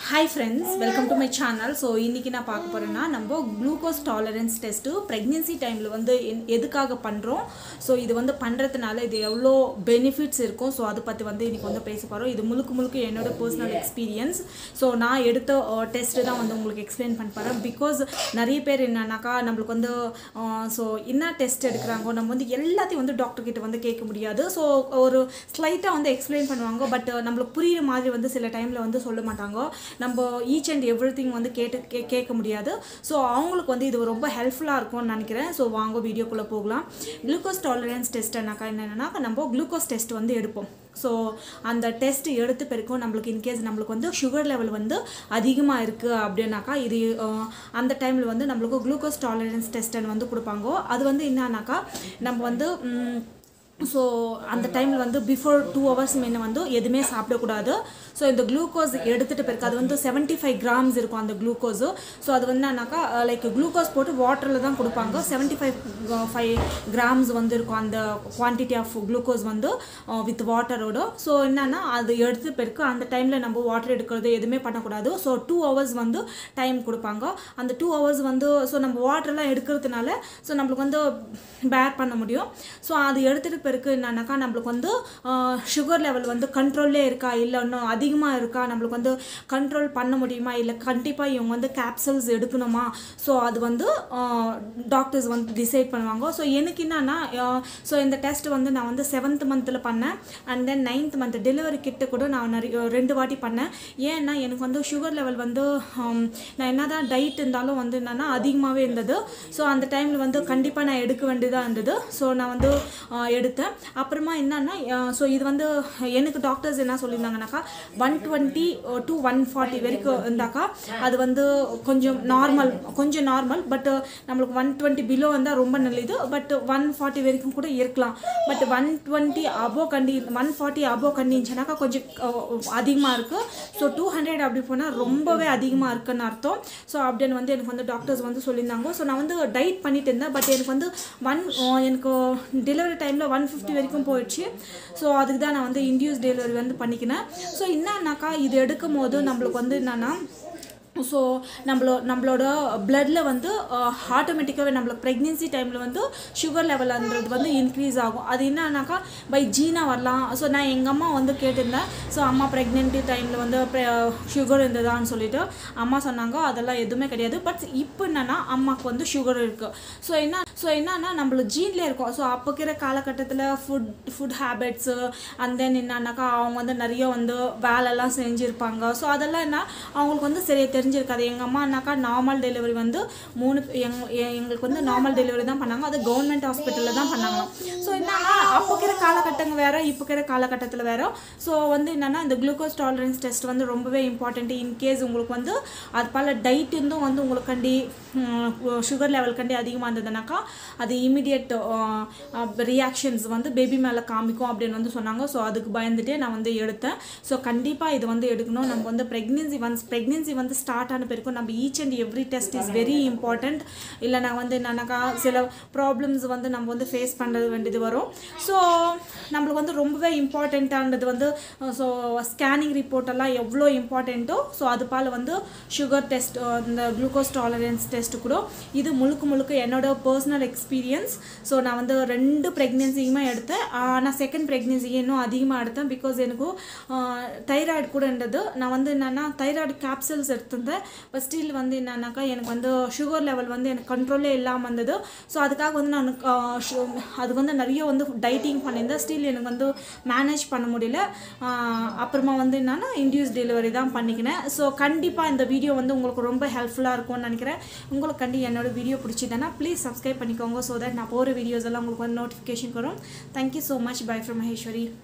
hi friends welcome to my channel so இன்றைக்கி நான் பார்க்க போகிறேன்னா நம்ம குளுக்கோஸ் டாலரன்ஸ் டெஸ்ட்டு ப்ரெக்னென்சி டைமில் வந்து என்- எதுக்காக பண்ணுறோம் ஸோ இது வந்து பண்ணுறதுனால இது எவ்வளோ பெனிஃபிட்ஸ் இருக்கும் ஸோ அதை பற்றி வந்து இன்றைக்கி வந்து பேச போகிறோம் இது முழுக்க முழுக்க என்னோட பர்சனல் எக்ஸ்பீரியன்ஸ் ஸோ நான் எடுத்த டெஸ்ட்டு தான் வந்து உங்களுக்கு எக்ஸ்பிளைன் பண்ண போகிறேன் பிகாஸ் நிறைய பேர் என்னன்னாக்கா நம்மளுக்கு வந்து ஸோ என்ன டெஸ்ட் எடுக்கிறாங்க நம்ம வந்து எல்லாத்தையும் வந்து டாக்டர் கிட்ட வந்து கேட்க முடியாது ஸோ ஒரு ஸ்லைட்டாக வந்து எக்ஸ்பிளைன் பண்ணுவாங்க பட் நம்மளுக்கு புரியுற மாதிரி வந்து சில டைமில் வந்து சொல்ல மாட்டாங்க நம்ம ஈச் அண்ட் எவ்ரி வந்து கேட்டு கே கேட்க முடியாது ஸோ அவங்களுக்கு வந்து இது ரொம்ப ஹெல்ப்ஃபுல்லாக இருக்கும்னு நினைக்கிறேன் ஸோ வாங்க வீடியோக்குள்ளே போகலாம் குளுக்கோஸ் டாலரன்ஸ் டெஸ்ட்னாக்கா என்னென்னா நம்ம குளுக்கோஸ் டெஸ்ட் வந்து எடுப்போம் ஸோ அந்த டெஸ்ட் எடுத்த பிறகும் நம்மளுக்கு இன்கேஸ் நம்மளுக்கு வந்து சுகர் லெவல் வந்து அதிகமாக இருக்குது அப்படின்னாக்கா இது அஹ், அந்த டைமில் வந்து நம்மளுக்கு குளுக்கோஸ் டாலரன்ஸ் டெஸ்ட்னு வந்து கொடுப்பாங்க அது வந்து என்னன்னாக்கா நம்ம வந்து ம், ஸோ அந்த டைமில் வந்து பிஃபோர் டூ ஹவர்ஸ் முன்ன வந்து எதுவுமே சாப்பிடக்கூடாது ஸோ இந்த குளுக்கோஸ் எடுத்துகிட்டு பிறகு அது வந்து செவன்ட்டி ஃபைவ் கிராம்ஸ் இருக்கும் அந்த குளுக்கோஸு ஸோ அது வந்து என்னன்னாக்கா லைக் குளுக்கோஸ் போட்டு வாட்டரில் தான் கொடுப்பாங்க செவன்ட்டி ஃபைவ் ஃபைவ் கிராம்ஸ் வந்து இருக்கும் அந்த குவான்டிட்டி ஆஃப் குளுக்கோஸ் வந்து வித் வாட்டரோட ஸோ என்னன்னா அது எடுத்து பிறகு அந்த டைமில் நம்ம வாட்டர் எடுக்கிறது எதுவுமே பண்ணக்கூடாது ஸோ டூ ஹவர்ஸ் வந்து டைம் கொடுப்பாங்க அந்த டூ ஹவர்ஸ் வந்து ஸோ நம்ம வாட்டர்லாம் எடுக்கிறதுனால ஸோ நம்மளுக்கு வந்து பேர் பண்ண முடியும் ஸோ அது எடுத்துகிட்டு பிறகு என்னன்னாக்கா நம்மளுக்கு வந்து சுகர் லெவல் வந்து கண்ட்ரோல்லே இருக்கா இல்லை இன்னும் அதிகமாக இருக்கா நம்மளுக்கு வந்து கண்ட்ரோல் பண்ண முடியுமா இல்லை கண்டிப்பாக இவங்க வந்து கேப்சல்ஸ் எடுக்கணுமா ஸோ அது வந்து டாக்டர்ஸ் வந்து டிசைட் பண்ணுவாங்க ஸோ எனக்கு என்னன்னா ஸோ இந்த டெஸ்ட் வந்து நான் வந்து செவன்த் மந்தில் பண்ணேன் and then ninth month delivery கிட்ட கூட நான் நிறைய ரெண்டு வாட்டி பண்ணேன் ஏன்னா எனக்கு வந்து சுகர் லெவல் வந்து ஹம், நான் என்ன தான் டயட் இருந்தாலும் வந்து என்னன்னா அதிகமாகவே இருந்தது ஸோ அந்த டைமில் வந்து கண்டிப்பாக நான் எடுக்க வேண்டியதாக இருந்தது ஸோ நான் வந்து ஆஹ், எடுத்தேன் அப்புறமா என்னன்னா ஸோ இது வந்து எனக்கு டாக்டர்ஸ் என்ன சொல்லியிருந்தாங்கனாக்கா one twenty two one forty வரைக்கும் இருந்தாக்கா அது வந்து கொஞ்சம் நார்மல் கொஞ்சம் நார்மல் பட் நம்மளுக்கு ஒன் டுவெண்ட்டி பிலோ வந்தால் ரொம்ப நல்லது பட் ஒன் ஃபார்ட்டி வரைக்கும் கூட இருக்கலாம் பட் ஒன் டுவெண்ட்டி அபோ கண்டி ஒன் ஃபார்ட்டி அபோ கண்டிச்சுனாக்கா கொஞ்சம் அதிகமாக இருக்குது ஸோ டூ ஹண்ட்ரட் அப்படி போனால் ரொம்பவே அதிகமாக இருக்குன்னு அர்த்தம் ஸோ அப்படின்னு வந்து எனக்கு வந்து டாக்டர்ஸ் வந்து சொல்லியிருந்தாங்க ஸோ நான் வந்து டயட் பண்ணிட்டு இருந்தேன் பட் எனக்கு வந்து ஒன் எனக்கு டெலிவரி டைமில் ஒன் ஃபிஃப்டி வரைக்கும் போயிடுச்சு ஸோ அதுக்கு தான் நான் வந்து இன்டியூஸ் டெலிவரி வந்து பண்ணிக்கினேன் ஸோ என்னன்னாக்கா இது எடுக்கும் போது நம்மளுக்கு வந்து என்னென்னா ஸோ நம்மளோ நம்மளோட பிளட்டில் வந்து ஆட்டோமேட்டிக்காகவே நம்மளுக்கு ப்ரெக்னென்சி டைமில் வந்து சுகர் லெவல்ன்றது வந்து இன்க்ரீஸ் ஆகும் அது என்னன்னாக்கா பை ஜீனாக வரலாம் ஸோ நான் எங்கள் அம்மா வந்து கேட்டிருந்தேன் ஸோ அம்மா ப்ரெக்னென்ட்டி டைமில் வந்து சுகர் இருந்ததான்னு சொல்லிட்டு அம்மா சொன்னாங்க அதெல்லாம் எதுவுமே கிடையாது பட் இப்போ என்னன்னா அம்மாவுக்கு வந்து சுகர் இருக்குது ஸோ என்ன ஸோ என்னன்னா நம்மள ஜீன்லேயே இருக்கும் ஸோ அப்போ இருக்கிற காலகட்டத்தில் food food habits and then என்னன்னாக்கா அவங்க வந்து நிறைய வந்து வேலைலாம் செஞ்சுருப்பாங்க ஸோ அதெல்லாம் என்ன அவங்களுக்கு வந்து சரியாக தெரிஞ்சிருக்காது எங்கள் அம்மானாக்கா நார்மல் டெலிவரி வந்து மூணு எங் எ- எங்களுக்கு வந்து நார்மல் டெலிவரி தான் பண்ணாங்க அது கவர்மெண்ட் ஹாஸ்பிட்டலில் தான் பண்ணாங்களாம் ஸோ என்னன்னா அப்போ இருக்கிற காலகட்டங்கள் வேறு இப்போ இருக்கிற காலகட்டத்தில் வேறு ஸோ வந்து என்னன்னா இந்த குளுக்கோஸ் டாலரன்ஸ் டெஸ்ட் வந்து ரொம்பவே இம்பார்ட்டண்ட் இன்கேஸ் உங்களுக்கு வந்து அது பல டயட் இருந்தும் வந்து உங்களுக்கு கண்டி சுகர் லெவல் கண்டி அதிகமாக இருந்ததுனாக்கா அது இமிடியட் ரியாக்ஷன்ஸ் வந்து பேபி மேலே காமிக்கும் அப்படின்னு வந்து சொன்னாங்க ஸோ அதுக்கு பயந்துட்டே நான் வந்து எடுத்தேன் ஸோ கண்டிப்பாக இது வந்து எடுக்கணும் நம்ம வந்து ப்ரெக்னென்சி ஒன்ஸ் ப்ரெக்னென்சி வந்து ஸ்டார்ட் ஆன பிறகு நம்ம each and every test is very important இல்லை நான் வந்து என்னன்னாக்கா சில ப்ராப்ளம்ஸ் வந்து நம்ம வந்து ஃபேஸ் பண்ணுறது வேண்டியது வரும் ஸோ நம்மளுக்கு வந்து ரொம்பவே இம்பார்ட்டண்ட்டானது வந்து ஸோ ஸ்கேனிங் ரிப்போர்ட் எல்லாம் எவ்வளோ இம்பார்ட்டண்ட்டோ ஸோ அது பால் வந்து சுகர் டெஸ்ட் இந்த குளுக்கோஸ் டாலரன்ஸ் டெஸ்ட் கூட இது முழுக்க முழுக்க என்னோட பர்சனல் எக்ஸ்பீரியன்ஸ் ஸோ நான் வந்து ரெண்டு ப்ரெக்னென்சியுமே எடுத்தேன் ஆஹ் நான் செகண்ட் ப்ரெக்னென்சி இன்னும் அதிகமாக எடுத்தேன் பிகாஸ் எனக்கு தைராய்டு கூட இருந்தது நான் வந்து என்னென்னா தைராய்டு கேப்சல்ஸ் எடுத்திருந்தேன் பட் ஸ்டில் வந்து என்னன்னாக்கா எனக்கு வந்து சுகர் லெவல் வந்து எனக்கு கண்ட்ரோலே இல்லாமல் இருந்தது ஸோ அதுக்காக வந்து நான் ஆஹ் சு- அது வந்து நிறைய வந்து டைட்டிங் பண்ணியிருந்தேன் ஸ்டில் எனக்கு வந்து மேனேஜ் பண்ண முடியல ஆஹ் அப்புறமா வந்து என்னன்னா இன்டியூஸ் டெலிவரி தான் பண்ணிக்கினேன் ஸோ கண்டிப்பாக இந்த வீடியோ வந்து உங்களுக்கு ரொம்ப ஹெல்ப்ஃபுல்லாக இருக்கும்னு நினைக்கிறேன் உங்களுக்கு கண்டி என்னோட வீடியோ பிடிச்சிதுன்னா ப்ளீஸ் சப்ஸ்கிரைப் பண்ணிக்கோங்க ஸோ தட் நான் போகிற வீடியோஸ் எல்லாம் உங்களுக்கு வந்து நோட்டிஃபிகேஷன் வரும் thank you so much bye from Maheswari